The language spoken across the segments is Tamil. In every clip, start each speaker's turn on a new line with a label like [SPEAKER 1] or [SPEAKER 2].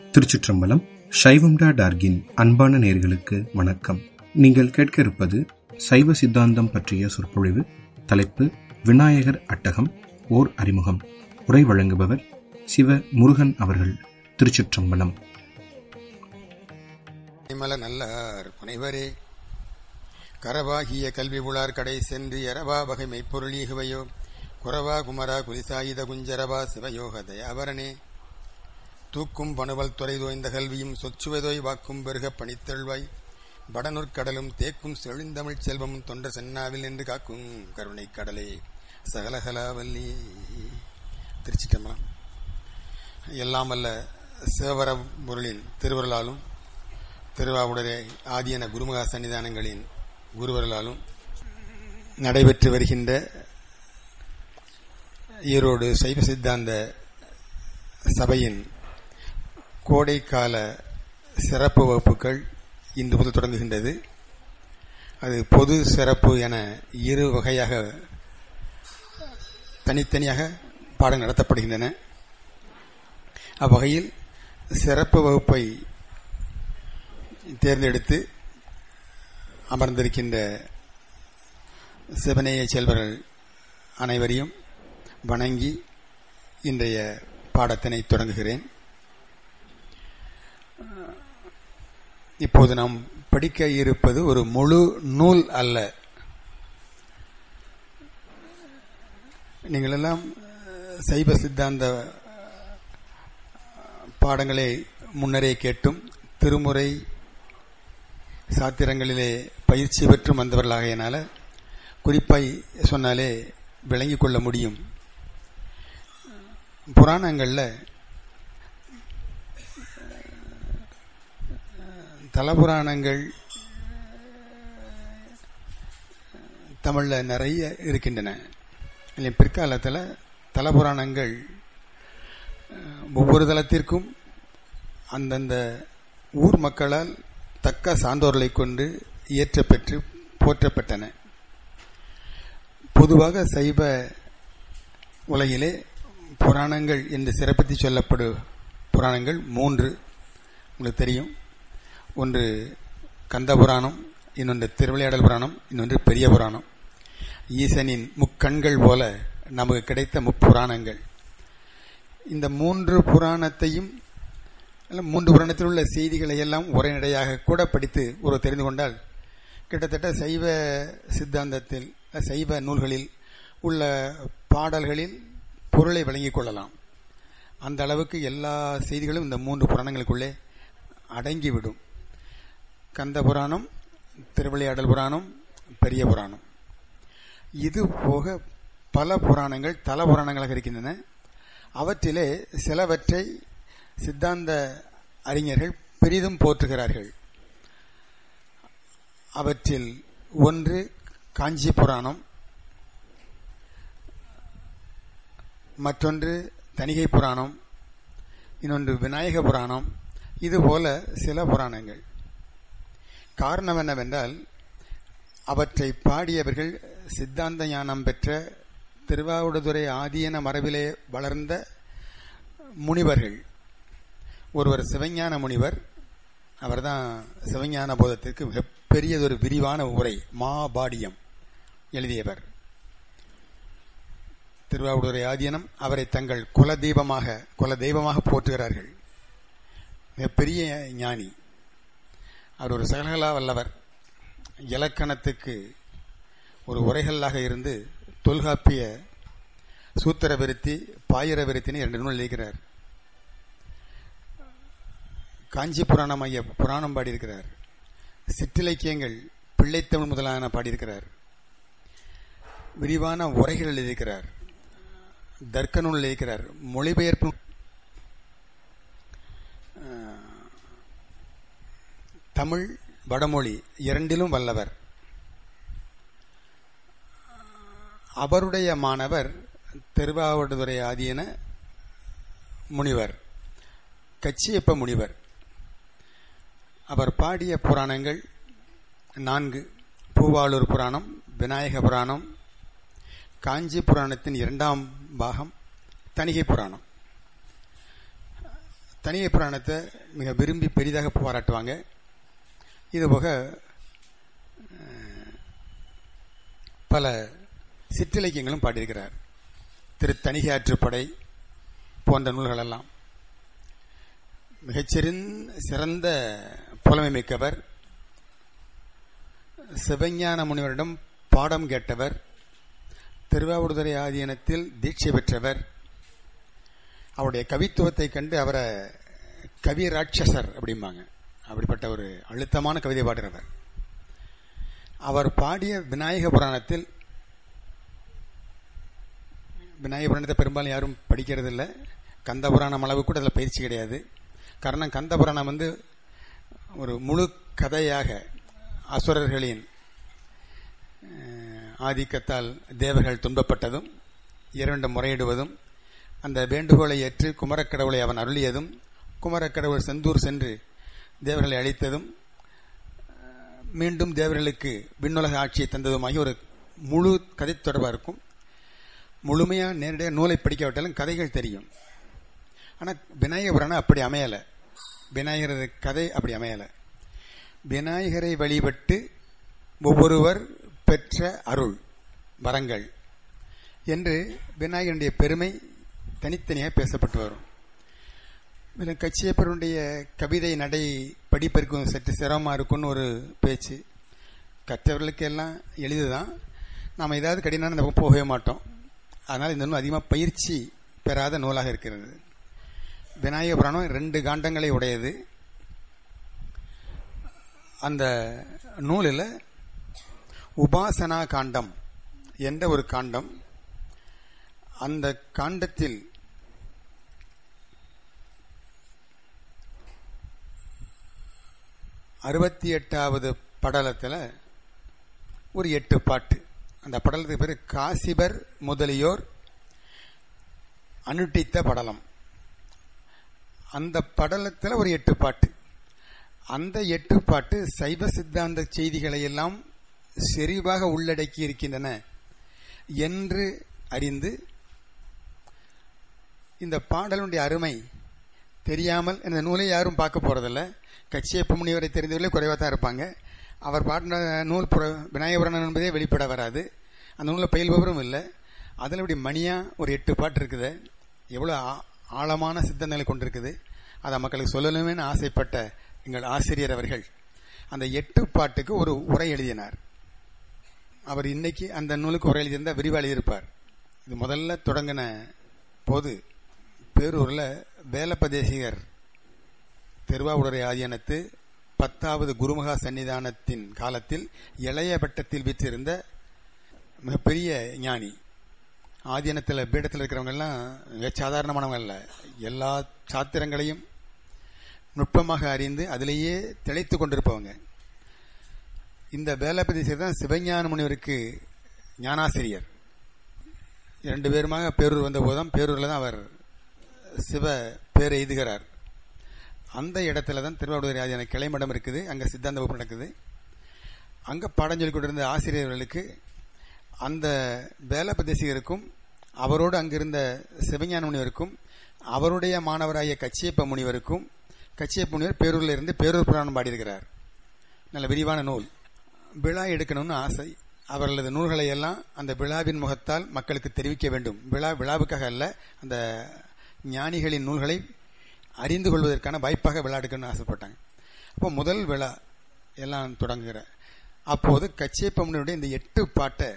[SPEAKER 1] திருச்சிற்றம்பலம் சைவம்டா டார்கின் அன்பான நேர்களுக்கு வணக்கம் நீங்கள் கேட்க இருப்பது சைவ சித்தாந்தம் பற்றிய சொற்பொழிவு தலைப்பு விநாயகர் அட்டகம் ஓர் அறிமுகம் உரை வழங்குபவர் சிவ முருகன் அவர்கள் திருச்சிற்றம்பலம்
[SPEAKER 2] மல நல்லார் புனைவரே கரவாகிய கல்வி உளார் கடை சென்று எரவா வகை மெய்ப்பொருளீகுவையோ குரவா குமரா குலிசாயுத குஞ்சரவா சிவயோக தயாவரனே தூக்கும் பணுவல் துறை தோய்ந்த கல்வியும் சொச்சுவதோய் வாக்கும் பெருக பணித்தெழ்வாய் வடநுற்கடலும் தேக்கும் செழுந்தமிழ்ச் செல்வமும் தொண்ட சென்னாவில் என்று காக்கும் கருணை கடலே சகலகலாவல்லி திருச்சிட்டம்பலம் எல்லாம் அல்ல சிவவர பொருளின் திருவருளாலும் திருவாவுடரே ஆதியன குருமுக சன்னிதானங்களின் குருவர்களாலும் நடைபெற்று வருகின்ற ஈரோடு சைவ சித்தாந்த சபையின் கோடைக்கால சிறப்பு வகுப்புகள் இன்று முதல் தொடங்குகின்றது அது பொது சிறப்பு என இரு வகையாக தனித்தனியாக பாடம் நடத்தப்படுகின்றன அவ்வகையில் சிறப்பு வகுப்பை தேர்ந்தெடுத்து அமர்ந்திருக்கின்ற சிவநேய செல்வர்கள் அனைவரையும் வணங்கி இன்றைய பாடத்தினை தொடங்குகிறேன் இப்போது நாம் படிக்க இருப்பது ஒரு முழு நூல் அல்ல நீங்கள் எல்லாம் சைவ சித்தாந்த பாடங்களை முன்னரே கேட்டும் திருமுறை சாத்திரங்களிலே பயிற்சி பெற்றும் வந்தவர்களாகையினால குறிப்பாய் சொன்னாலே விளங்கிக் கொள்ள முடியும் புராணங்களில் தலபுராணங்கள் தமிழில் நிறைய இருக்கின்றன இல்லை பிற்காலத்தில் தலபுராணங்கள் ஒவ்வொரு தளத்திற்கும் அந்தந்த ஊர் மக்களால் தக்க சான்றோர்களை கொண்டு இயற்றப்பெற்று போற்றப்பட்டன பொதுவாக சைவ உலகிலே புராணங்கள் என்று சிறப்பித்து சொல்லப்படும் புராணங்கள் மூன்று உங்களுக்கு தெரியும் ஒன்று கந்த புராணம் இன்னொன்று திருவிளையாடல் புராணம் இன்னொன்று பெரிய புராணம் ஈசனின் முக்கண்கள் போல நமக்கு கிடைத்த முப்புராணங்கள் இந்த மூன்று புராணத்தையும் மூன்று புராணத்தில் உள்ள செய்திகளை எல்லாம் உரைநடையாக கூட படித்து ஒரு தெரிந்து கொண்டால் கிட்டத்தட்ட சைவ சித்தாந்தத்தில் சைவ நூல்களில் உள்ள பாடல்களில் பொருளை விளங்கிக் கொள்ளலாம் அந்த அளவுக்கு எல்லா செய்திகளும் இந்த மூன்று புராணங்களுக்குள்ளே அடங்கிவிடும் கந்த புராணம் திருவிளையாடல் புராணம் பெரிய புராணம் இது போக பல புராணங்கள் தல புராணங்களாக இருக்கின்றன அவற்றிலே சிலவற்றை சித்தாந்த அறிஞர்கள் பெரிதும் போற்றுகிறார்கள் அவற்றில் ஒன்று காஞ்சி புராணம் மற்றொன்று தணிகை புராணம் இன்னொன்று விநாயக புராணம் இதுபோல சில புராணங்கள் காரணம் என்னவென்றால் அவற்றை பாடியவர்கள் சித்தாந்த ஞானம் பெற்ற திருவாவூடுதுறை ஆதியன மரபிலே வளர்ந்த முனிவர்கள் ஒருவர் சிவஞான முனிவர் அவர்தான் சிவஞான போதத்திற்கு மிகப்பெரியதொரு விரிவான உரை மாபாடியம் எழுதியவர் திருவாவூடுதுறை ஆதீனம் அவரை தங்கள் குல தெய்வமாக குல தெய்வமாக போற்றுகிறார்கள் மிகப்பெரிய ஞானி அவர் ஒரு சகலகலா வல்லவர் இலக்கணத்துக்கு ஒரு உரைகளாக இருந்து தொல்காப்பிய சூத்திர விருத்தி பாயிர விருத்தின்னு இரண்டு நூல் எழுதிக்கிறார் காஞ்சி புராணம் ஐய புராணம் பாடியிருக்கிறார் சிற்றிலக்கியங்கள் பிள்ளைத்தமிழ் முதலான பாடியிருக்கிறார் விரிவான உரைகள் எழுதியிருக்கிறார் தர்க்க நூல் எழுதியிருக்கிறார் மொழிபெயர்ப்பு தமிழ் வடமொழி இரண்டிலும் வல்லவர் அவருடைய மாணவர் திருவாவடுதுறை ஆதியன முனிவர் கச்சியப்ப முனிவர் அவர் பாடிய புராணங்கள் நான்கு பூவாளூர் புராணம் விநாயக புராணம் காஞ்சி புராணத்தின் இரண்டாம் பாகம் தணிகை புராணம் தனிய புராணத்தை மிக விரும்பி பெரிதாக பாராட்டுவாங்க இதுபோக அஹ், பல சிற்றிலக்கியங்களும் பாடியிருக்கிறார் திரு தணிகையாற்றுப்படை போன்ற நூல்களெல்லாம் மிகச்சிறந்த சிறந்த புலமை மிக்கவர் சிவஞான முனிவரிடம் பாடம் கேட்டவர் திருவாவூர்துறை ஆதீனத்தில் தீட்சை பெற்றவர் அவருடைய கவித்துவத்தை கண்டு அவரை கவி ராட்சசர் அப்படிம்பாங்க அப்படிப்பட்ட ஒரு அழுத்தமான கவிதை பாடுறவர் அவர் பாடிய விநாயக புராணத்தில் விநாயக புராணத்தை பெரும்பாலும் யாரும் படிக்கிறது இல்லை கந்த புராணம் அளவு கூட அதில் பயிற்சி கிடையாது காரணம் கந்த புராணம் வந்து ஒரு முழு கதையாக அசுரர்களின் அஹ், ஆதிக்கத்தால் தேவர்கள் துன்பப்பட்டதும் இரண்டு முறையிடுவதும் அந்த வேண்டுகோளை ஏற்று குமரக்கடவுளை அவன் அருளியதும் குமரக்கடவுள் செந்தூர் சென்று தேவர்களை அழித்ததும் அஹ், மீண்டும் தேவர்களுக்கு விண்ணுலக ஆட்சியை தந்ததுமாகி ஒரு முழு கதை தொடர்பாக இருக்கும் முழுமையாக நேரடியாக நூலை படிக்காவிட்டாலும் கதைகள் தெரியும் ஆனால் விநாயகர் புராணம் அப்படி அமையலை விநாயகரது கதை அப்படி அமையலை விநாயகரை வழிபட்டு ஒவ்வொருவர் பெற்ற அருள் வரங்கள் என்று விநாயகனுடைய பெருமை தனித்தனியாக பேசப்பட்டு வரும் மேலும் கச்சியப்பருடைய கவிதை நடை படிப்பதற்கு சற்று சிரமமாக இருக்கும்னு ஒரு பேச்சு கற்றவர்களுக்கு எல்லாம் எளிதுதான் நாம் ஏதாவது கடினம் நம்ம போகவே மாட்டோம் அதனால் இந்த நூல் அதிகமாக பயிற்சி பெறாத நூலாக இருக்கிறது விநாயக புராணம் ரெண்டு காண்டங்களை உடையது அந்த நூலில் உபாசனா காண்டம் என்ற ஒரு காண்டம் அந்த காண்டத்தில் அறுபத்தி எட்டாவது படலத்தில் ஒரு எட்டு பாட்டு அந்த படலத்துக்கு பேர் காசிபர் முதலியோர் அனுட்டித்த படலம் அந்த படலத்தில் ஒரு எட்டு பாட்டு அந்த எட்டு பாட்டு சைவ சித்தாந்த செய்திகளை எல்லாம் செறிவாக உள்ளடக்கி இருக்கின்றன என்று அறிந்து இந்த பாடலுடைய அருமை தெரியாமல் இந்த நூலை யாரும் பார்க்க போறதில்ல கச்சியப்ப முனிவரை தெரிந்தவர்களே குறைவாக தான் இருப்பாங்க அவர் பாடின நூல் புற விநாயகபுராணம் என்பதே வெளிப்பட வராது அந்த நூலில் பயில்பவரும் இல்லை அதில் இப்படி மணியாக ஒரு எட்டு பாட்டு இருக்குது எவ்வளோ ஆ- ஆழமான சித்தங்களை கொண்டிருக்குது அதை மக்களுக்கு சொல்லணுமேனு ஆசைப்பட்ட எங்கள் ஆசிரியர் அவர்கள் அந்த எட்டு பாட்டுக்கு ஒரு உரை எழுதினார் அவர் இன்னைக்கு அந்த நூலுக்கு உரை எழுதியிருந்தால் விரிவாக எழுதியிருப்பார் இது முதல்ல தொடங்கின போது பேரூரில் வேலப்பதேசிகர் திருவாவூரை ஆதீனத்து பத்தாவது குருமகா சன்னிதானத்தின் காலத்தில் இளைய பட்டத்தில் வீற்றிருந்த மிகப்பெரிய ஞானி ஆதீனத்தில் பீடத்தில் இருக்கிறவங்க எல்லாம் மிக சாதாரணமானவங்க அல்ல எல்லா சாத்திரங்களையும் நுட்பமாக அறிந்து அதிலேயே திளைத்து கொண்டிருப்பவங்க இந்த வேலப்பதேசிகர் தான் சிவஞான முனிவருக்கு ஞானாசிரியர் இரண்டு பேருமாக பேரூர் வந்த போதும் பேரூரில் தான் அவர் சிவ பேர் எய்துகிறார் அந்த இடத்துல தான் திருவாவூர் ஆதியான கிளைமடம் இருக்குது அங்கே சித்தாந்த வகுப்பு நடக்குது அங்கே பாடம் சொல்லிக் கொண்டிருந்த ஆசிரியர்களுக்கு அந்த வேலப்பதேசிகருக்கும் அவரோடு அங்கிருந்த சிவஞான முனிவருக்கும் அவருடைய மாணவராகிய கச்சியப்ப முனிவருக்கும் கச்சியப்ப முனிவர் பேரூரில் இருந்து பேரூர் புராணம் பாடியிருக்கிறார் நல்ல விரிவான நூல் விழா எடுக்கணும்னு ஆசை அவர்களது நூல்களை எல்லாம் அந்த விழாவின் முகத்தால் மக்களுக்கு தெரிவிக்க வேண்டும் விழா விழாவுக்காக அல்ல அந்த ஞானிகளின் நூல்களை அறிந்து கொள்வதற்கான வாய்ப்பாக விழா எடுக்கணும்னு ஆசைப்பட்டாங்க அப்போ முதல் விழா எல்லாம் தொடங்குகிற அப்போது கச்சியப்பம்மனுடைய இந்த எட்டு பாட்டை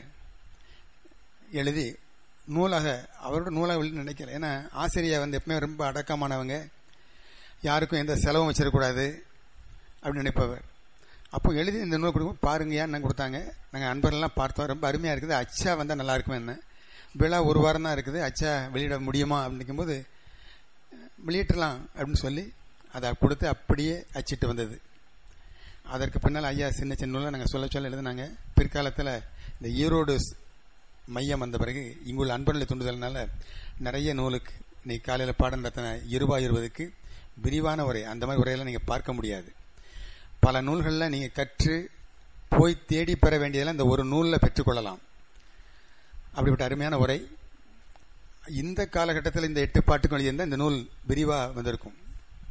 [SPEAKER 2] எழுதி நூலாக அவரோட நூலாக வெளி நினைக்கல ஏன்னா ஆசிரியர் வந்து எப்பவுமே ரொம்ப அடக்கமானவங்க யாருக்கும் எந்த செலவும் வச்சிடக்கூடாது அப்படின்னு நினைப்பவர் அப்போ எழுதி இந்த நூல் கொடுக்கும் பாருங்கயா நாங்கள் கொடுத்தாங்க நாங்கள் அன்பரெல்லாம் பார்த்தோம் ரொம்ப அருமையாக இருக்குது அச்சா வந்தால் நல்லா இருக்கும் என்ன விழா ஒரு வாரம் தான் இருக்குது அச்சா வெளியிட முடியுமா அப்படின்னு போது வெளியிட்டலாம் அப்படின்னு சொல்லி அதை கொடுத்து அப்படியே அச்சிட்டு வந்தது அதற்கு பின்னால் ஐயா சின்ன சின்ன நூலை நாங்கள் சொல்ல சொல்ல எழுதுனாங்க பிற்காலத்தில் இந்த ஈரோடு ஸ்- மையம் வந்த பிறகு இங்குள்ள அன்பர்களை தூண்டுதல்னால நிறைய நூலுக்கு இன்னைக்கு காலையில் பாடம் நடத்தின இருபா இருபதுக்கு விரிவான உரை அந்த மாதிரி உரையெல்லாம் நீங்கள் பார்க்க முடியாது பல நூல்களில் நீங்கள் கற்று போய் தேடி பெற வேண்டியதெல்லாம் இந்த ஒரு நூலில் பெற்றுக்கொள்ளலாம் அப்படிப்பட்ட அருமையான உரை இந்த காலகட்டத்தில் இந்த எட்டு பாட்டுக்கு எழுதியிருந்தால் இந்த நூல் விரிவாக வந்திருக்கும்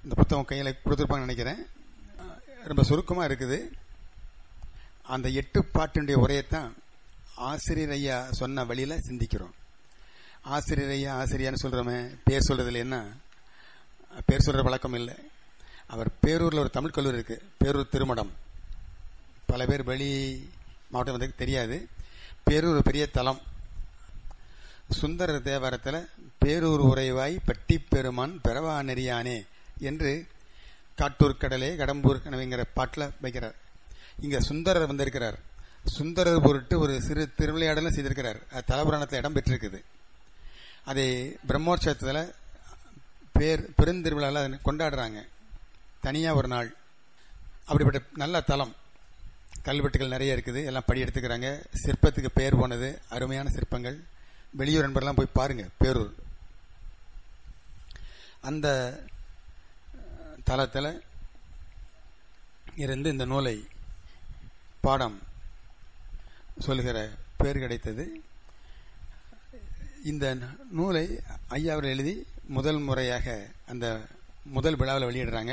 [SPEAKER 2] இந்த புத்தகம் கையில் கொடுத்துருப்பாங்கன்னு நினைக்கிறேன் ரொம்ப சுருக்கமாக இருக்குது அந்த எட்டு பாட்டினுடைய உரையைத்தான் ஆசிரியர் ஐயா சொன்ன வழியில் சிந்திக்கிறோம் ஆசிரியர் ஐயா ஆசிரியான்னு சொல்கிறோமே பேர் சொல்கிறதுல என்ன பேர் சொல்கிற பழக்கம் இல்லை அவர் பேரூரில் ஒரு தமிழ் கல்லூரி இருக்குது பேரூர் திருமடம் பல பேர் வெளி மாவட்டம் வந்து தெரியாது பேரூர் ஒரு பெரிய தலம் சுந்தரர் தேவாரத்தில் பேரூர் உறைவாய் பட்டி பெருமான் பெறவா நெறியானே என்று காட்டூர் கடலே கடம்பூர் கனவுங்கிற பாட்டில் வைக்கிறார் இங்கே சுந்தரர் வந்திருக்கிறார் சுந்தரர் பொருட்டு ஒரு சிறு திருவிளையாடலும் செய்திருக்கிறார் அது தலபுராணத்தில் இடம் பெற்றிருக்குது அதை பிரம்மோற்சவத்தில் பேர் பெருந்திருவிழாவில் கொண்டாடுறாங்க தனியாக ஒரு நாள் அப்படிப்பட்ட நல்ல தலம் கல்வெட்டுகள் நிறைய இருக்குது எல்லாம் படி எடுத்துக்கிறாங்க சிற்பத்துக்கு பேர் போனது அருமையான சிற்பங்கள் வெளியூர் நண்பர்லாம் போய் பாருங்க பேரூர் அந்த தளத்தில் இருந்து இந்த நூலை பாடம் சொல்கிற பேர் கிடைத்தது இந்த நூலை ஐயா அவர்கள் எழுதி முதல் முறையாக அந்த முதல் விழாவில் வெளியிடுறாங்க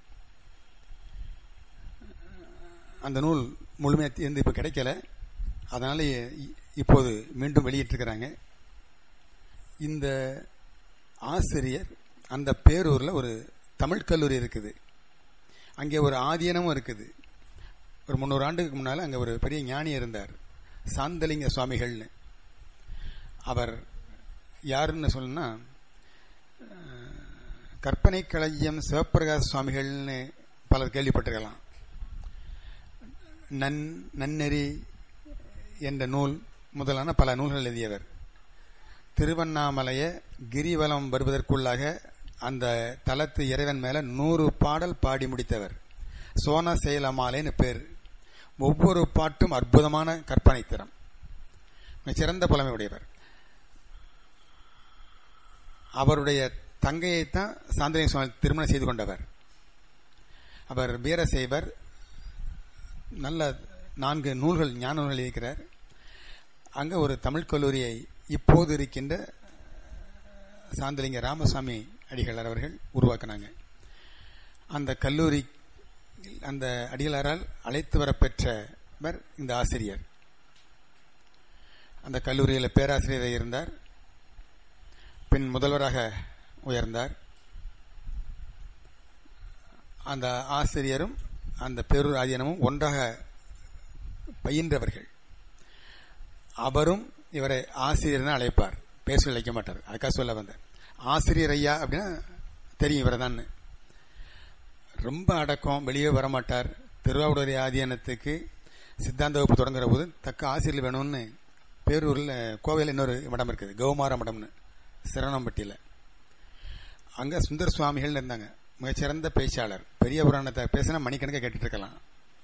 [SPEAKER 2] அந்த நூல் முழுமையாக இருந்து இப்போ கிடைக்கல அதனால இப்போது மீண்டும் வெளியிட்டிருக்கிறாங்க இந்த ஆசிரியர் அந்த பேரூரில் ஒரு தமிழ் கல்லூரி இருக்குது அங்கே ஒரு ஆதீனமும் இருக்குது ஒரு முந்நூறு ஆண்டுக்கு முன்னால் அங்கே ஒரு பெரிய ஞானி இருந்தார் சாந்தலிங்க சுவாமிகள்னு அவர் யாருன்னு சொல்லணும்னா கற்பனை களஞ்சியம் சிவப்பிரகாச சுவாமிகள்னு பலர் கேள்விப்பட்டிருக்கலாம் நன் நன்னெறி என்ற நூல் முதலான பல நூல்கள் எழுதியவர் திருவண்ணாமலைய கிரிவலம் வருவதற்குள்ளாக அந்த தலத்து இறைவன் மேல நூறு பாடல் பாடி முடித்தவர் சோன செயலமாலேன்னு பேர் ஒவ்வொரு பாட்டும் அற்புதமான கற்பனை திறம் சிறந்த புலமை உடையவர் அவருடைய தங்கையைத்தான் சாந்தினி சுவாமி திருமணம் செய்து கொண்டவர் அவர் வீரசைவர் நல்ல நான்கு நூல்கள் ஞான நூல்கள் இருக்கிறார் அங்கே ஒரு தமிழ் கல்லூரியை இப்போது இருக்கின்ற சாந்தலிங்க ராமசாமி அடிகளார் அவர்கள் உருவாக்கினாங்க அந்த கல்லூரி அந்த அடிகளாரால் அழைத்து வரப்பெற்றவர் இந்த ஆசிரியர் அந்த கல்லூரியில் பேராசிரியராக இருந்தார் பின் முதல்வராக உயர்ந்தார் அந்த ஆசிரியரும் அந்த பேரூர் ஆதீனமும் ஒன்றாக பயின்றவர்கள் அவரும் இவரை ஆசிரியர்னு அழைப்பார் பேர் சொல்லி வைக்க மாட்டார் அதுக்காக சொல்ல வந்தார் ஆசிரியர் ஐயா அப்படின்னா தெரியும் இவரை தான் ரொம்ப அடக்கம் வெளியே வரமாட்டார் திருவாவூர் ஆதீனத்துக்கு சித்தாந்த வகுப்பு தொடங்குற போது தக்க ஆசிரியர் வேணும்னு பேரூரில் கோவையில் இன்னொரு மடம் இருக்குது கௌமார மடம்னு சிரணம்பட்டியில் அங்கே சுந்தர் சுவாமிகள் இருந்தாங்க மிகச்சிறந்த பேச்சாளர் பெரிய புராணத்தை பேசினா மணிக்கணக்காக கேட்டுட்டு இருக்கலாம்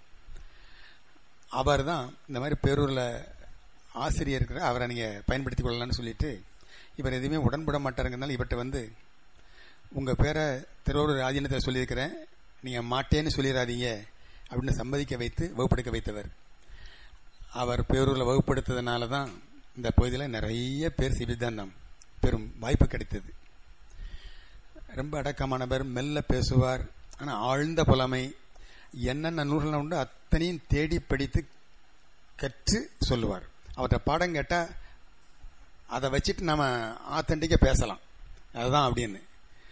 [SPEAKER 2] அவர் தான் இந்த மாதிரி பேரூரில் ஆசிரியர் இருக்கிற அவரை நீங்கள் பயன்படுத்திக் கொள்ளலாம்னு சொல்லிட்டு இவர் எதுவுமே உடன்பட மாட்டாருங்கிறதுனால இவர்கிட்ட வந்து உங்கள் பேரை திருவாரூர் ஆதீனத்தை சொல்லியிருக்கிறேன் நீங்கள் மாட்டேன்னு சொல்லிடாதீங்க அப்படின்னு சம்மதிக்க வைத்து வகுப்படுக்க வைத்தவர் அவர் பேரூரில் வகுப்படுத்ததுனால தான் இந்த பகுதியில் நிறைய பேர் சிபித்தாந்தம் பெரும் வாய்ப்பு கிடைத்தது ரொம்ப அடக்கமானவர் மெல்ல பேசுவார் ஆனால் ஆழ்ந்த புலமை என்னென்ன நூல்கள் உண்டு அத்தனையும் தேடி படித்து கற்று சொல்லுவார் அவர்கிட்ட பாடம் கேட்டால் அதை வச்சுட்டு நம்ம ஆத்தண்டிக்காக பேசலாம் அதுதான் அப்படின்னு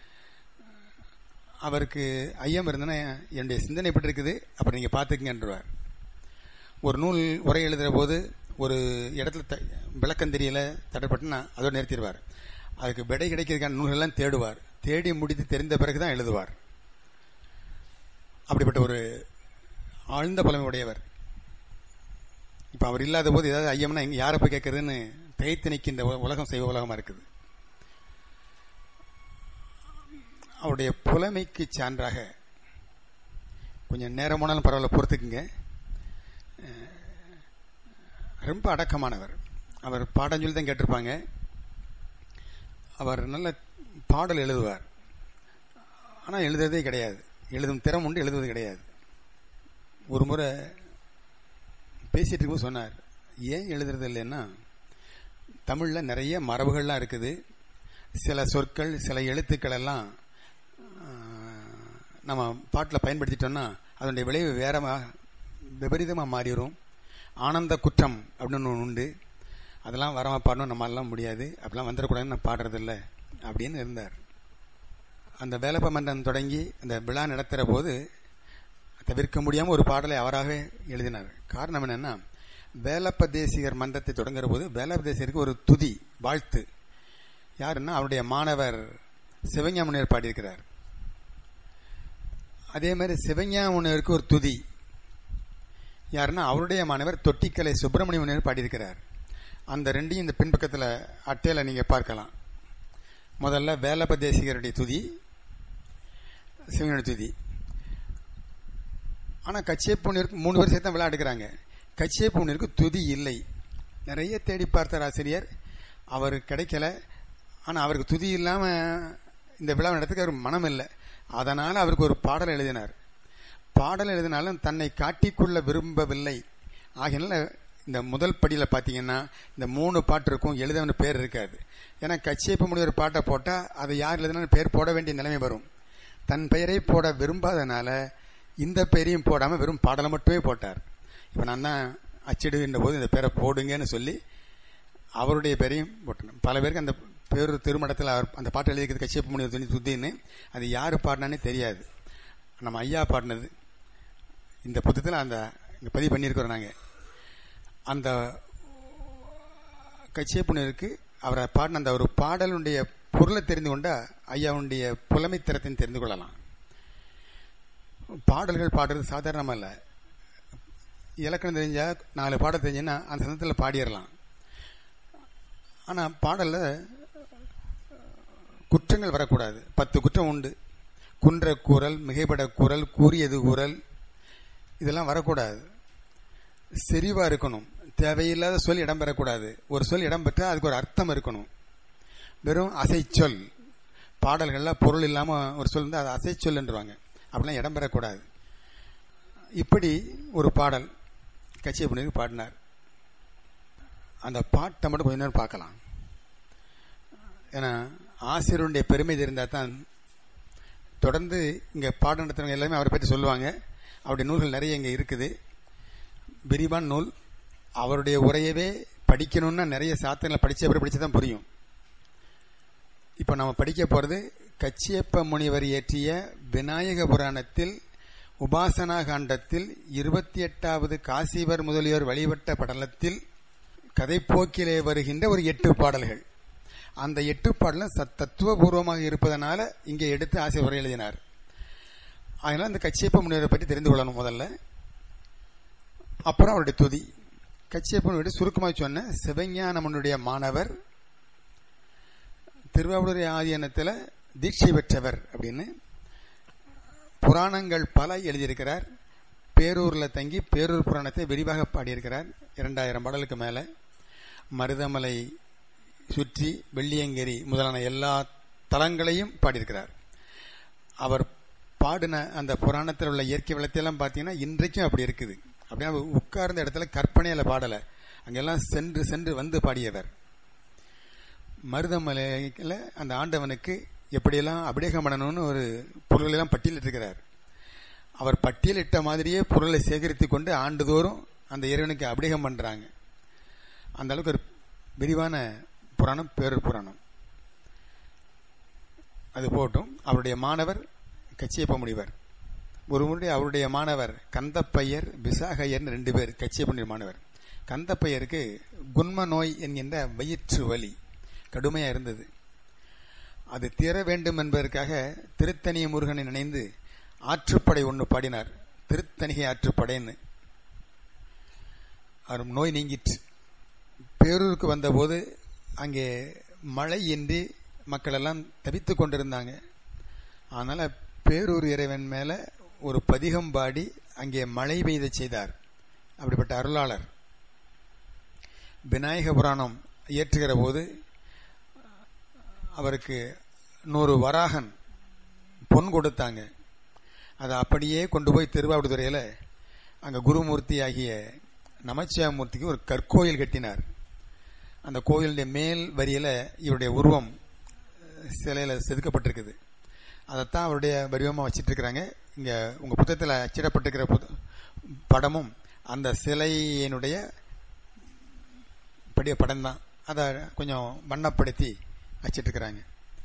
[SPEAKER 2] அவருக்கு ஐயம் இருந்தனா என்னுடைய சிந்தனை எப்படி இருக்குது அப்படி நீங்கள் பார்த்துக்கங்கன்றவார் ஒரு நூல் உரை எழுதுகிற போது ஒரு இடத்துல த விளக்கம் தெரியல தடைப்பட்டுனா அதோடு நிறுத்திடுவார் அதுக்கு விடை கிடைக்கிறதுக்கான நூல்கள்லாம் தேடுவார் தேடி முடித்து தெரிந்த பிறகு தான் எழுதுவார் அப்படிப்பட்ட ஒரு ஆழ்ந்த புலமை உடையவர் இப்போ அவர் இல்லாத போது ஏதாவது ஐயம்னா இங்கே யாரை போய் கேட்கறதுன்னு தைத்து நிற்கின்ற உலகம் செய்வ உலகமாக இருக்குது அவருடைய புலமைக்கு சான்றாக கொஞ்சம் நேரம் போனாலும் பரவாயில்ல பொறுத்துக்குங்க ரொம்ப அடக்கமானவர் அவர் பாடஞ்சொல்லி தான் கேட்டிருப்பாங்க அவர் நல்ல பாடல் எழுதுவார் ஆனால் எழுதுறதே கிடையாது எழுதும் திறம் உண்டு எழுதுவது கிடையாது ஒரு முறை பேசிட்டு இருக்கும்போது சொன்னார் ஏன் எழுதுறது இல்லைன்னா தமிழில் நிறைய மரபுகள்லாம் இருக்குது சில சொற்கள் சில எழுத்துக்கள் எல்லாம் நம்ம பாட்டில் பயன்படுத்திட்டோம்னா அதனுடைய விளைவு வேறமா விபரீதமாக மாறிடும் ஆனந்த குற்றம் அப்படின்னு ஒன்று உண்டு அதெல்லாம் வரமா பாடணும் நம்மளாலாம் முடியாது அப்படிலாம் வந்துடக்கூடாதுன்னு நான் பாடுறதில்ல அப்படின்னு இருந்தார் அந்த வேலப்ப மன்றம் தொடங்கி அந்த விழா நடத்துகிற போது தவிர்க்க முடியாமல் ஒரு பாடலை அவராகவே எழுதினார் காரணம் என்னன்னா வேலப்ப தேசிகர் மன்றத்தை தொடங்குற போது வேலப்ப தேசிகருக்கு ஒரு துதி வாழ்த்து யாருன்னா அவருடைய மாணவர் சிவஞா முனிவர் பாடியிருக்கிறார் அதே மாதிரி சிவஞா முனிவருக்கு ஒரு துதி யாருன்னா அவருடைய மாணவர் தொட்டிக்கலை சுப்பிரமணிய முனிவர் பாடியிருக்கிறார் அந்த ரெண்டையும் இந்த பின்பக்கத்தில் அட்டையில் நீங்கள் பார்க்கலாம் முதல்ல வேலப்ப தேசிகருடைய துதி சிவனுடைய துதி ஆனால் கச்சியப்பூனிற்கு மூணு பேர் சேர்த்து விழா எடுக்கிறாங்க கச்சியப்பூனிற்கு துதி இல்லை நிறைய தேடி பார்த்தார் ஆசிரியர் அவர் கிடைக்கல ஆனால் அவருக்கு துதி இல்லாமல் இந்த விழா நடத்துக்கு அவர் மனம் இல்லை அதனால் அவருக்கு ஒரு பாடல் எழுதினார் பாடல் எழுதினாலும் தன்னை காட்டிக்கொள்ள விரும்பவில்லை ஆகையினால இந்த முதல் படியில் பார்த்தீங்கன்னா இந்த மூணு பாட்டு இருக்கும் எழுதவன பேர் இருக்காது ஏன்னா கச்சியப்ப முனிவர் பாட்டை போட்டால் அதை யார் எழுதினாலும் பேர் போட வேண்டிய நிலைமை வரும் தன் பெயரை போட விரும்பாதனால இந்த பெயரையும் போடாமல் வெறும் பாடலை மட்டுமே போட்டார் இப்போ நான் தான் அச்சிடுகின்ற போது இந்த பேரை போடுங்கன்னு சொல்லி அவருடைய பேரையும் போட்டேன் பல பேருக்கு அந்த பேர் திருமணத்தில் அவர் அந்த பாட்டு எழுதிக்கிறது கச்சியப்ப முனிவர் சொல்லி சுத்தின்னு அது யார் பாடினானே தெரியாது நம்ம ஐயா பாடினது இந்த புத்தகத்தில் அந்த இங்கே பதிவு பண்ணியிருக்கிறோம் நாங்கள் அந்த கச்சியப்புனருக்கு அவரை பாடின அந்த ஒரு பாடலுடைய பொருளை தெரிந்து கொண்டா ஐயாவுடைய புலமைத்திறத்தையும் தெரிந்து கொள்ளலாம் பாடல்கள் பாடுறது சாதாரணமாக இல்லை இலக்கணம் தெரிஞ்சா நாலு பாடம் தெரிஞ்சுன்னா அந்த சந்தத்தில் பாடிடலாம் ஆனால் பாடலில் குற்றங்கள் வரக்கூடாது பத்து குற்றம் உண்டு குன்ற குரல் மிகைப்பட குரல் கூறியது குரல் இதெல்லாம் வரக்கூடாது செறிவா இருக்கணும் தேவையில்லாத சொல் இடம்பெறக்கூடாது ஒரு சொல் இடம்பெற்றால் அதுக்கு ஒரு அர்த்தம் இருக்கணும் வெறும் அசைச்சொல் பாடல்கள்ல பொருள் இல்லாம ஒரு சொல் இருந்தால் அது அசைச்சொல்ன்றுவாங்க அப்படிலாம் இடம்பெறக்கூடாது இப்படி ஒரு பாடல் கட்சியை பண்ணி பாடினார் அந்த பாட்டை மட்டும் கொஞ்ச நேரம் பார்க்கலாம் ஏன்னா ஆசிரியருடைய பெருமை தெரிந்தால் தான் தொடர்ந்து இங்கே பாடம் நடத்துறவங்க எல்லாமே அவரை பற்றி சொல்லுவாங்க அவருடைய நூல்கள் நிறைய இங்கே இருக்குது விரிவான நூல் அவருடைய உரையவே படிக்கணும்னா நிறைய சாத்திரங்களை படிச்ச அப்புறம் படிச்சு தான் புரியும் இப்போ நம்ம படிக்க போகிறது கச்சியப்ப முனிவர் இயற்றிய விநாயக புராணத்தில் உபாசனா காண்டத்தில் இருபத்தி எட்டாவது காசிவர் முதலியோர் வழிபட்ட படலத்தில் கதைப்போக்கிலே வருகின்ற ஒரு எட்டு பாடல்கள் அந்த எட்டு பாடலும் தத்துவபூர்வமாக இருப்பதனால இங்கே எடுத்து ஆசை உரை எழுதினார் அதனால அந்த கச்சியப்ப முனிவரை பற்றி தெரிந்து கொள்ளணும் முதல்ல அப்புறம் அவருடைய துதி கச்சியப்ப முனிவர் சுருக்கமாக சொன்ன சிவஞானமனுடைய மாணவர் திருவாவூர் ஆதீனத்தில் தீட்சை பெற்றவர் அப்படின்னு புராணங்கள் பல எழுதியிருக்கிறார் பேரூரில் தங்கி பேரூர் புராணத்தை விரிவாக பாடியிருக்கிறார் இரண்டாயிரம் பாடலுக்கு மேலே மருதமலை சுற்றி வெள்ளியங்கிரி முதலான எல்லா தலங்களையும் பாடியிருக்கிறார் அவர் பாடின அந்த புராணத்தில் உள்ள இயற்கை வளத்தையெல்லாம் பார்த்தீங்கன்னா இன்றைக்கும் அப்படி இருக்குது அப்படின்னா உட்கார்ந்த இடத்துல கற்பனையில் பாடலை அங்கெல்லாம் சென்று சென்று வந்து பாடியவர் மருதமலையில் அந்த ஆண்டவனுக்கு எப்படியெல்லாம் அபிடேகம் பண்ணணும்னு ஒரு பொருளெல்லாம் பட்டியலிட்டிருக்கிறார் அவர் பட்டியலிட்ட மாதிரியே பொருளை சேகரித்து கொண்டு ஆண்டுதோறும் அந்த இறைவனுக்கு அபிடேகம் பண்றாங்க அந்த அளவுக்கு ஒரு விரிவான புராணம் பேரூர் புராணம் அது போட்டும் அவருடைய மாணவர் கச்சியப்ப முடிவர் ஒரு முறை அவருடைய மாணவர் கந்தப்பையர் விசாகையர் ரெண்டு பேர் கச்சியப்ப மாணவர் கந்தப்பையருக்கு குன்ம நோய் என்கின்ற வயிற்று வலி கடுமையா இருந்தது அது தீர வேண்டும் என்பதற்காக திருத்தணிய முருகனை நினைந்து ஆற்றுப்படை ஒன்று பாடினார் திருத்தணிகை ஆற்றுப்படைன்னு அவர் நோய் நீங்கிற்று பேரூருக்கு வந்தபோது அங்கே மழை இன்றி மக்கள் எல்லாம் தவித்துக் கொண்டிருந்தாங்க அதனால பேரூர் இறைவன் மேல ஒரு பதிகம் பாடி அங்கே மழை பெய்த செய்தார் அப்படிப்பட்ட அருளாளர் விநாயக புராணம் இயற்றுகிற போது அவருக்கு நூறு வராகன் பொன் கொடுத்தாங்க அதை அப்படியே கொண்டு போய் திருவாவடுதுறையில் அங்கே குருமூர்த்தி ஆகிய நமச்சிவாமூர்த்திக்கு ஒரு கற்கோயில் கட்டினார் அந்த கோயிலுடைய மேல் வரியில் இவருடைய உருவம் சிலையில் செதுக்கப்பட்டிருக்குது அதைத்தான் அவருடைய வடிவமாக வச்சிட்டு இருக்கிறாங்க இங்க உங்க புத்தகத்தில் அச்சிடப்பட்டிருக்கிற புத- படமும் அந்த சிலையினுடைய படிய படம் தான் அதை கொஞ்சம் வண்ணப்படுத்தி வச்சிட்டு இருக்கிறாங்க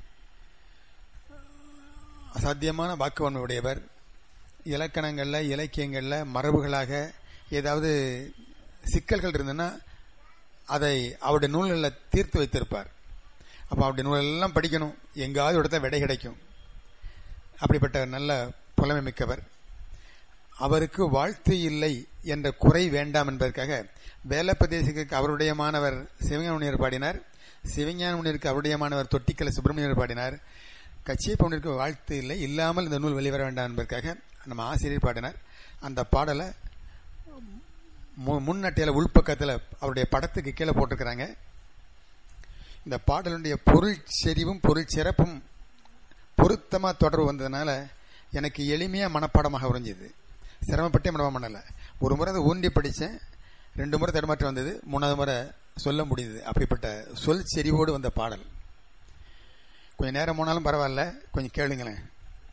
[SPEAKER 2] அசாத்தியமான வாக்குவன்மை உடையவர் இலக்கணங்கள்ல இலக்கியங்கள்ல மரபுகளாக ஏதாவது சிக்கல்கள் இருந்ததுன்னா அதை அவருடைய நூல்களில் தீர்த்து வைத்திருப்பார் அப்போ அவருடைய நூலெல்லாம் படிக்கணும் எங்காவது இடத்த விடை கிடைக்கும் அப்படிப்பட்ட நல்ல புலமை மிக்கவர் அவருக்கு வாழ்த்து இல்லை என்ற குறை வேண்டாம் என்பதற்காக வேலப்பிரதேசத்துக்கு அவருடைய மாணவர் சிவஞான முனிவர் பாடினார் சிவஞான முனிவருக்கு அவருடைய மாணவர் தொட்டிக்கல சுப்பிரமணியர் பாடினார் கச்சியப்பவனிற்கு வாழ்த்து இல்லை இல்லாமல் இந்த நூல் வெளிவர வேண்டாம் என்பதற்காக நம்ம ஆசிரியர் பாடினார் அந்த பாடலை மு- முன்னட்டையில உள்பக்கத்தில் அவருடைய படத்துக்கு கீழே போட்டிருக்கிறாங்க இந்த பாடலுடைய பொருள் செறிவும் பொருள் சிறப்பும் பொருத்தமா தொடர்பு வந்ததுனால எனக்கு எளிமையா மனப்பாடமாக உறைஞ்சது சிரமப்பட்டே மனப்பாடம் பண்ணல ஒரு முறை அதை ஊண்டி படிச்சேன் ரெண்டு முறை தடுமாற்றம் வந்தது மூணாவது முறை சொல்ல முடியுது அப்படிப்பட்ட சொல் செறிவோடு வந்த பாடல் கொஞ்சம் நேரம் போனாலும் பரவாயில்ல கொஞ்சம் கேளுங்களேன்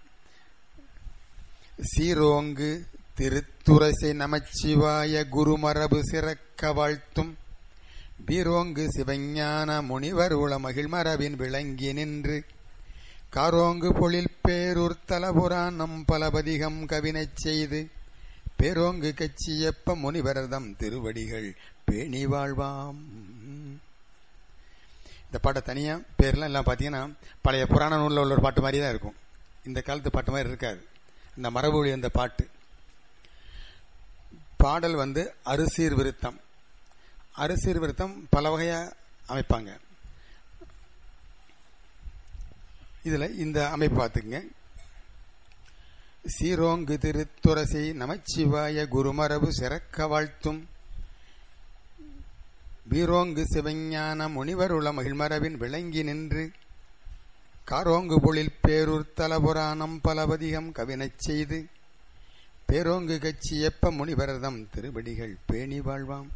[SPEAKER 2] சீரோங்கு திருத்துரசை நமச்சிவாய குருமரபு சிறக்க வாழ்த்தும் பீரோங்கு சிவஞான முனிவர் உள மகிழ்மரபின் விளங்கி நின்று காரோங்கு பொழில் பேரூர் தலபுராணம் பலபதிகம் கவினைச் செய்து பேரோங்கு கச்சியப்ப முனிவரதம் திருவடிகள் பேணி வாழ்வாம் இந்த பாட்டை தனியா பேர்லாம் எல்லாம் பார்த்தீங்கன்னா பழைய புராண நூலில் உள்ள ஒரு பாட்டு மாதிரி தான் இருக்கும் இந்த காலத்து பாட்டு மாதிரி இருக்காது இந்த மரபொழி அந்த பாட்டு பாடல் வந்து அரிசீர் விருத்தம் அரிசீர் விருத்தம் பல வகையா அமைப்பாங்க இதுல இந்த அமைப்பு பார்த்துக்குங்க சீரோங்கு திருத்துரசி நமச்சிவாய குருமரபு சிறக்க வாழ்த்தும் வீரோங்கு சிவஞான முனிவருள மகிழ்மரபின் விளங்கி நின்று காரோங்கு பொழில் பேரூர் தலபுராணம் பலபதிகம் கவினச் செய்து பேரோங்கு கச்சியப்ப முனிவரதம் திருவடிகள் பேணி வாழ்வாம்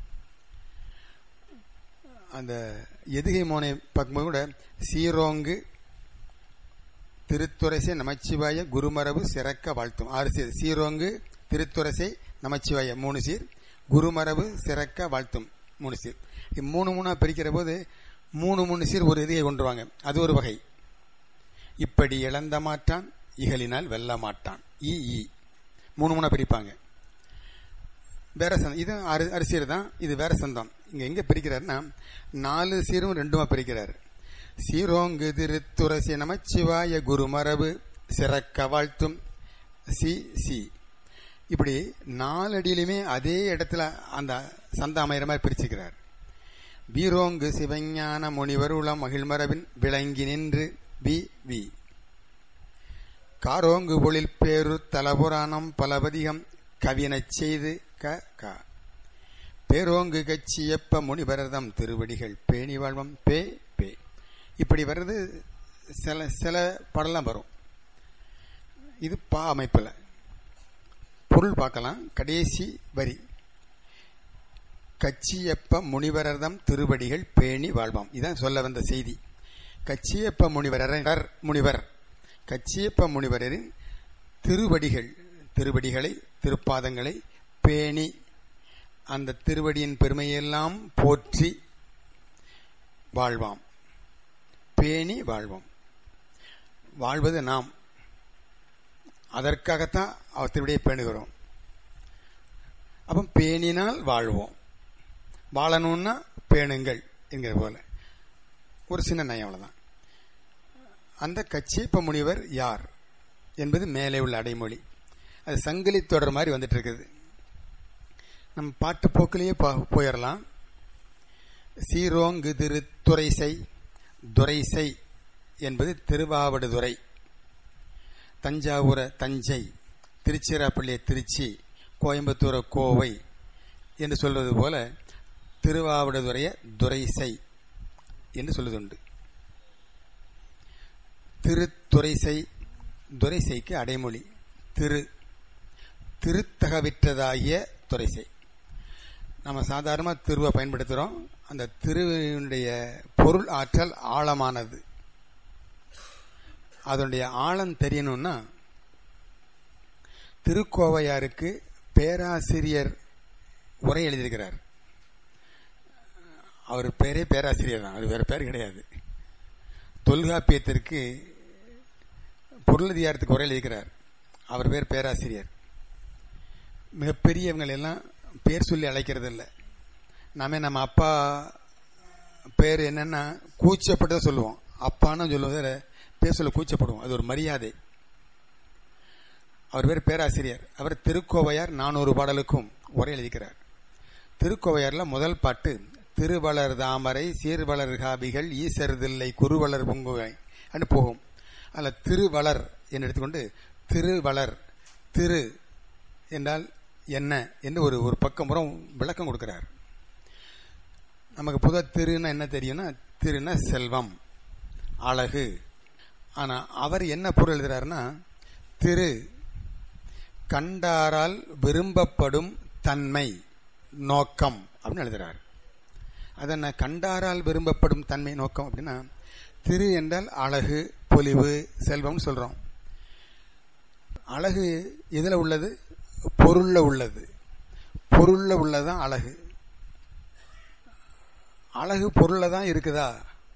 [SPEAKER 2] அந்த எதுகை மோனை பார்க்கும்போது கூட சீரோங்கு திருத்துரசை நமச்சிவாய குருமரபு சிறக்க வாழ்த்தும் ஆறு சீர் சீரோங்கு திருத்துரசை நமச்சிவாய மூணு சீர் குருமரபு சிறக்க வாழ்த்தும் மூணு சீர் இது மூணு மூணா பிரிக்கிற போது மூணு மூணு சீர் ஒரு எதிகை கொண்டுருவாங்க அது ஒரு வகை இப்படி இழந்த மாட்டான் இகலினால் வெல்ல மாட்டான் ஈ ஈ மூணு மூணா பிரிப்பாங்க வேற சந்தம் இது அரி அரிசீர் தான் இது வேற சந்தம் இங்க எங்க பிரிக்கிறாருன்னா நாலு சீரும் ரெண்டுமா பிரிக்கிறாரு சீரோங்கு திருத்துரசி நமச்சிவாய குருமரபு சிறக்க வாழ்த்தும் சி சி இப்படி நாலு அடியிலுமே அதே இடத்துல அந்த சந்த அமைகிற மாதிரி பிரிச்சுக்கிறார் வீரோங்கு சிவஞான முனிவர் உளம் மகிழ்மரபின் விளங்கி நின்று வி வி காரோங்கு பொழில் பேரு தலபுராணம் பலபதிகம் கவினச் செய்து க க பேரோங்கு கச்சியப்ப முனிவரதம் திருவடிகள் பேணி வாழ்வம் பே பே இப்படி வர்றது சில சில பாடலாம் வரும் இது பா அமைப்பில் பொருள் பார்க்கலாம் கடைசி வரி கச்சியப்ப முனிவரதம் திருவடிகள் பேணி வாழ்வாம் இதான் சொல்ல வந்த செய்தி கச்சியப்ப முனிவரர் முனிவர் கச்சியப்ப முனிவரின் திருவடிகள் திருவடிகளை திருப்பாதங்களை பேணி அந்த திருவடியின் பெருமையெல்லாம் போற்றி வாழ்வாம் பேணி வாழ்வோம் வாழ்வது நாம் அதற்காகத்தான் அவர் திருவடியை பேணுகிறோம் அப்போ பேணினால் வாழ்வோம் வாழணும்னா பேணுங்கள் என்கிற போல ஒரு சின்ன நயம் அவ்வளவுதான் அந்த கச்சியப்ப முனிவர் யார் என்பது மேலே உள்ள அடைமொழி அது சங்கிலி தொடர் மாதிரி வந்துட்டு இருக்குது நம்ம பாட்டு போக்கிலேயே போயிடலாம் சீரோங்கு திரு துறைசை துரைசை என்பது திருவாவடுதுறை தஞ்சாவூர தஞ்சை திருச்சிராப்பள்ளிய திருச்சி கோயம்புத்தூர கோவை என்று சொல்வது போல திருவாவடுதுறைய துரைசை என்று சொல்வதுண்டு திருத்துறைசை துரைசைக்கு அடைமொழி திரு திருத்தகவிற்றதாகிய துரைசை நம்ம சாதாரணமாக திருவை பயன்படுத்துகிறோம் அந்த திருவினுடைய பொருள் ஆற்றல் ஆழமானது அதனுடைய ஆழம் தெரியணும்னா திருக்கோவையாருக்கு பேராசிரியர் உரை எழுதியிருக்கிறார் அவர் பேரே பேராசிரியர் தான் அது வேற பேர் கிடையாது தொல்காப்பியத்திற்கு பொருளதிகாரத்துக்கு உரை எழுதியிருக்கிறார் அவர் பேர் பேராசிரியர் மிகப்பெரியவங்க எல்லாம் பேர் சொல்லி அழைக்கிறது இல்லை நாமே நம்ம அப்பா பேர் என்னன்னா கூச்சப்பட்டு தான் சொல்லுவோம் அப்பான்னு சொல்லுவதை பேர் சொல்ல கூச்சப்படுவோம் அது ஒரு மரியாதை அவர் பேர் பேராசிரியர் அவர் திருக்கோவையார் நானூறு பாடலுக்கும் உரை எழுதிக்கிறார் திருக்கோவையார்ல முதல் பாட்டு திருவளர் தாமரை சீர்வளர் காபிகள் ஈசருதில்லை குருவளர் பொங்குவை அப்படின்னு போகும் அதில் திருவளர் என்று எடுத்துக்கொண்டு திருவளர் திரு என்றால் என்ன என்று ஒரு ஒரு பக்கம் புறம் விளக்கம் கொடுக்கிறார் நமக்கு புத திருன்னா என்ன தெரியும்னா திருன்னா செல்வம் அழகு ஆனா அவர் என்ன பொருள் எழுதுறாருன்னா திரு கண்டாரால் விரும்பப்படும் தன்மை நோக்கம் அப்படின்னு எழுதுறாரு அதென்ன கண்டாரால் விரும்பப்படும் தன்மை நோக்கம் அப்படின்னா திரு என்றால் அழகு பொலிவு செல்வம்னு சொல்றோம் அழகு எதுல உள்ளது பொருள்ல உள்ளது பொருள்ல உள்ளதுதான் அழகு அழகு பொருள்ல தான் இருக்குதா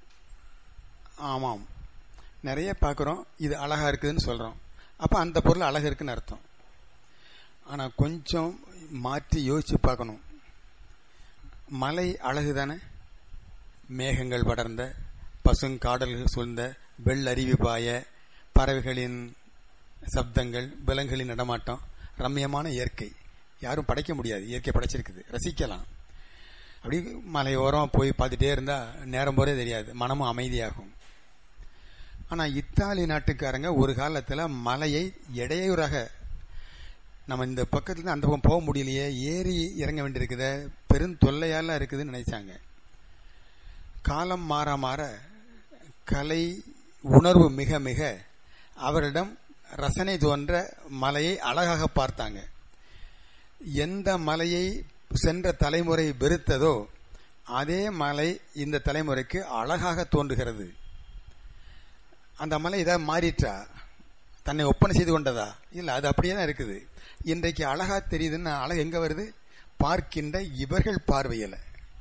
[SPEAKER 2] ஆமாம் நிறைய பார்க்குறோம் இது அழகா இருக்குதுன்னு சொல்றோம் அப்ப அந்த பொருள் அழகு இருக்குன்னு அர்த்தம் ஆனா கொஞ்சம் மாற்றி யோசிச்சு பார்க்கணும் மலை அழகு தானே மேகங்கள் படர்ந்த பசுங்காடல்கள் சூழ்ந்த வெள்ளருவி பாய பறவைகளின் சப்தங்கள் விலங்குகளின் நடமாட்டம் ரம்யமான இயற்கை யாரும் படைக்க முடியாது இயற்கை படைச்சிருக்குது ரசிக்கலாம் அப்படி மலையோரம் போய் பார்த்துட்டே இருந்தா நேரம் போறே தெரியாது மனமும் அமைதியாகும் ஆனா இத்தாலி நாட்டுக்காரங்க ஒரு காலத்துல மலையை இடையூறாக நம்ம இந்த பக்கத்துல அந்த பக்கம் போக முடியலையே ஏறி இறங்க வேண்டியிருக்குத பெரும் தொல்லையாலாம் இருக்குதுன்னு நினைச்சாங்க காலம் மாற மாற கலை உணர்வு மிக மிக அவரிடம் ரசனை தோன்ற மலையை அழகாக பார்த்தாங்க எந்த மலையை சென்ற தலைமுறை வெறுத்ததோ அதே மலை இந்த தலைமுறைக்கு அழகாக தோன்றுகிறது அந்த மலை ஏதாவது மாறிட்டா தன்னை ஒப்பனை செய்து கொண்டதா இல்ல அது அப்படியே தான் இருக்குது இன்றைக்கு அழகா தெரியுதுன்னா அழகு எங்க வருது பார்க்கின்ற இவர்கள் பார்வையில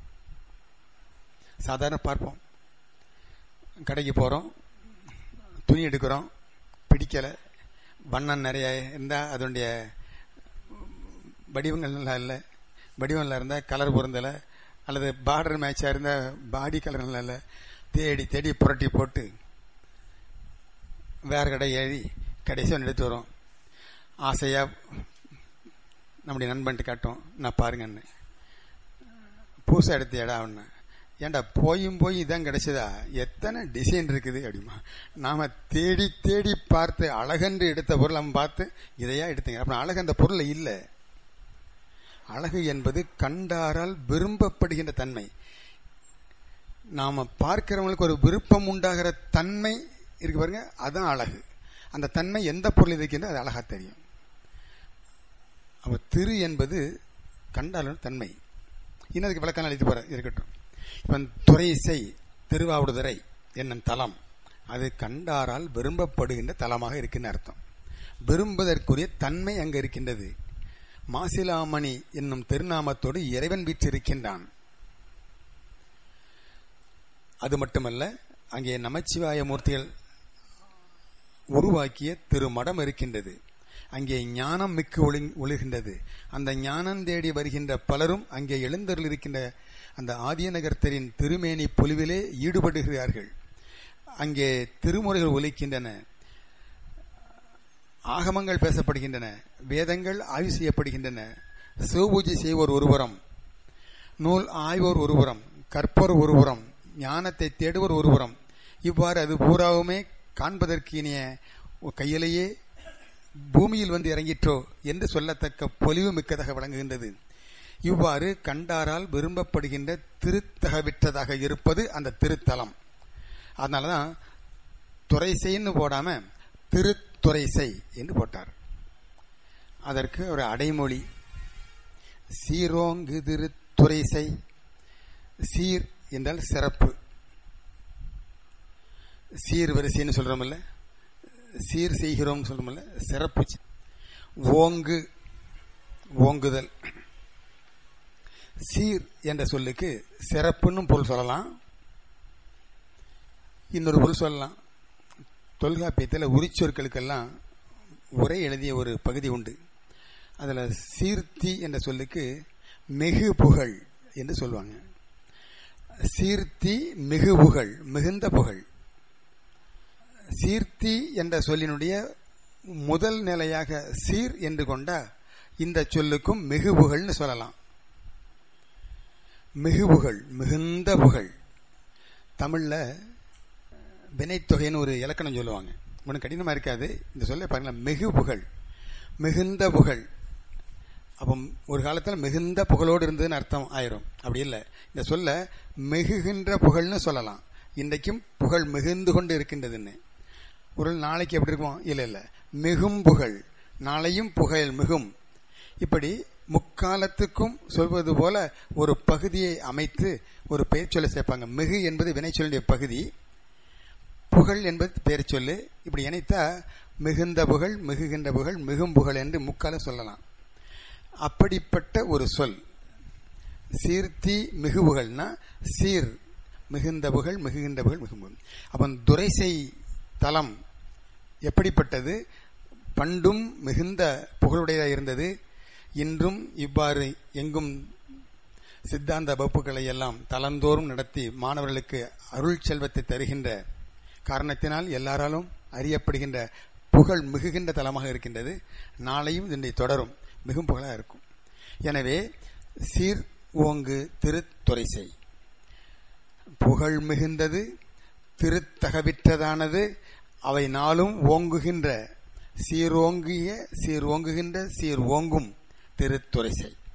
[SPEAKER 2] சாதாரண பார்ப்போம் கடைக்கு போறோம் துணி எடுக்கிறோம் பிடிக்கல வண்ணம் நிறைய இருந்தா அதனுடைய வடிவங்கள் நல்லா இல்லை வடிவம் நல்லா இருந்தா கலர் பொருந்தல அல்லது பார்டர் மேட்சா இருந்தா பாடி கலர் நல்லா இல்லை தேடி தேடி புரட்டி போட்டு வேற கடை எழுதி கடைசி ஒன்று எடுத்து வரும் ஆசையா நம்முடைய நண்பன்ட்டு காட்டும் நான் பாருங்கன்னு பூசா எடுத்து இடம் அவனு ஏண்டா போயும் போய் இதான் கிடைச்சதா எத்தனை டிசைன் இருக்குது அப்படிமா நாம தேடி தேடி பார்த்து அழகென்று எடுத்த பொருள் நம்ம பார்த்து இதையா எடுத்தீங்க அப்புறம் அழகு அந்த பொருள் இல்லை அழகு என்பது கண்டாரால் விரும்பப்படுகின்ற தன்மை நாம பார்க்கிறவங்களுக்கு ஒரு விருப்பம் உண்டாகிற தன்மை இருக்கு பாருங்க அதான் அழகு அந்த தன்மை எந்த பொருள் இருக்கின்ற அது அழகா தெரியும் அப்ப திரு என்பது கண்டாலும் தன்மை இன்னதுக்கு விளக்கம் அளித்து போற இருக்கட்டும் இப்ப துறை இசை திருவாவடுதுறை என்னும் தலம் அது கண்டாரால் விரும்பப்படுகின்ற தலமாக இருக்குன்னு அர்த்தம் விரும்புவதற்குரிய தன்மை அங்கு இருக்கின்றது மாசிலாமணி என்னும் திருநாமத்தோடு இறைவன் வீற்றிருக்கின்றான் அது மட்டுமல்ல அங்கே நமச்சிவாய மூர்த்திகள் உருவாக்கிய திருமடம் இருக்கின்றது அங்கே ஞானம் மிக்கு ஒளி ஒழுகின்றது அந்த ஞானம் தேடி வருகின்ற பலரும் அங்கே எழுந்தருள் இருக்கின்ற அந்த ஆதியநகர்த்தரின் திருமேனி பொலிவிலே ஈடுபடுகிறார்கள் அங்கே திருமுறைகள் ஒலிக்கின்றன ஆகமங்கள் பேசப்படுகின்றன வேதங்கள் ஆய்வு செய்யப்படுகின்றன சிவபூஜை செய்வோர் ஒருபுறம் நூல் ஆய்வோர் ஒருபுறம் கற்போர் ஒருபுறம் ஞானத்தை தேடுவோர் ஒருபுறம் இவ்வாறு அது பூராவுமே காண்பதற்கு இனிய கையிலேயே பூமியில் வந்து இறங்கிற்றோ என்று சொல்லத்தக்க பொலிவு மிக்கதாக விளங்குகின்றது இவ்வாறு கண்டாரால் விரும்பப்படுகின்ற திருத்தகவிற்றதாக இருப்பது அந்த திருத்தலம் அதனாலதான் துறைசைன்னு போடாம திருத்துறைசை என்று போட்டார் அதற்கு ஒரு அடைமொழி சீரோங்கு திருத்துறைசை சீர் என்றால் சிறப்பு சீர் வரிசைன்னு சொல்றோம்ல சீர் செய்கிறோம் சொல்லுமில்ல சிறப்பு ஓங்கு ஓங்குதல் சீர் என்ற சொல்லுக்கு சிறப்புன்னு பொருள் சொல்லலாம் இன்னொரு பொருள் சொல்லலாம் தொல்காப்பியத்தில் உரிச்சொற்களுக்கெல்லாம் உரை எழுதிய ஒரு பகுதி உண்டு அதில் சீர்த்தி என்ற சொல்லுக்கு மிகு புகழ் என்று சொல்லுவாங்க சீர்த்தி மிகு புகழ் மிகுந்த புகழ் சீர்த்தி என்ற சொல்லினுடைய முதல் நிலையாக சீர் என்று கொண்டா இந்த சொல்லுக்கும் மிகு புகழ்னு சொல்லலாம் மிகு புகழ் மிகுந்த புகழ் தமிழ்ல வினைத்தொகைன்னு ஒரு இலக்கணம் சொல்லுவாங்க ஒன்றும் கடினமா இருக்காது இந்த சொல்ல பாருங்களேன் மிகு புகழ் மிகுந்த புகழ் அப்போ ஒரு காலத்தில் மிகுந்த புகழோடு இருந்ததுன்னு அர்த்தம் ஆயிரும் அப்படி இல்லை இந்த சொல்ல மிகுகின்ற புகழ்னு சொல்லலாம் இன்றைக்கும் புகழ் மிகுந்து கொண்டு இருக்கின்றதுன்னு ஒரு நாளைக்கு எப்படி இருக்கும் இல்லை இல்லை மிகும் புகழ் நாளையும் புகழ் மிகும் இப்படி முக்காலத்துக்கும் சொல்வது போல ஒரு பகுதியை அமைத்து ஒரு பெயர் சொல்ல சேர்ப்பாங்க மிகு என்பது வினைச்சொல்லுடைய பகுதி புகழ் என்பது பெயர் சொல்லு இப்படி இணைத்தா மிகுந்த புகழ் மிகுகின்ற புகழ் மிகும் புகழ் என்று முக்கால சொல்லலாம் அப்படிப்பட்ட ஒரு சொல் சீர்த்தி மிகு புகழ்னா சீர் மிகுந்த புகழ் மிகுகின்ற புகழ் மிகும் அப்ப துரைசை தலம் எப்படிப்பட்டது பண்டும் மிகுந்த புகழுடையதாக இருந்தது இன்றும் இவ்வாறு எங்கும் சித்தாந்த வகுப்புகளை எல்லாம் தளந்தோறும் நடத்தி மாணவர்களுக்கு அருள் செல்வத்தை தருகின்ற காரணத்தினால் எல்லாராலும் அறியப்படுகின்ற புகழ் மிகுகின்ற தலமாக இருக்கின்றது நாளையும் இதனை தொடரும் மிகும் புகழாக இருக்கும் எனவே சீர் ஓங்கு திருத்துறைசை புகழ் மிகுந்தது திருத்தகவிற்றதானது அவை நாளும் ஓங்குகின்ற சீர் ஓங்கிய சீர் ஓங்குகின்ற சீர் ஓங்கும் திருத்துறைசை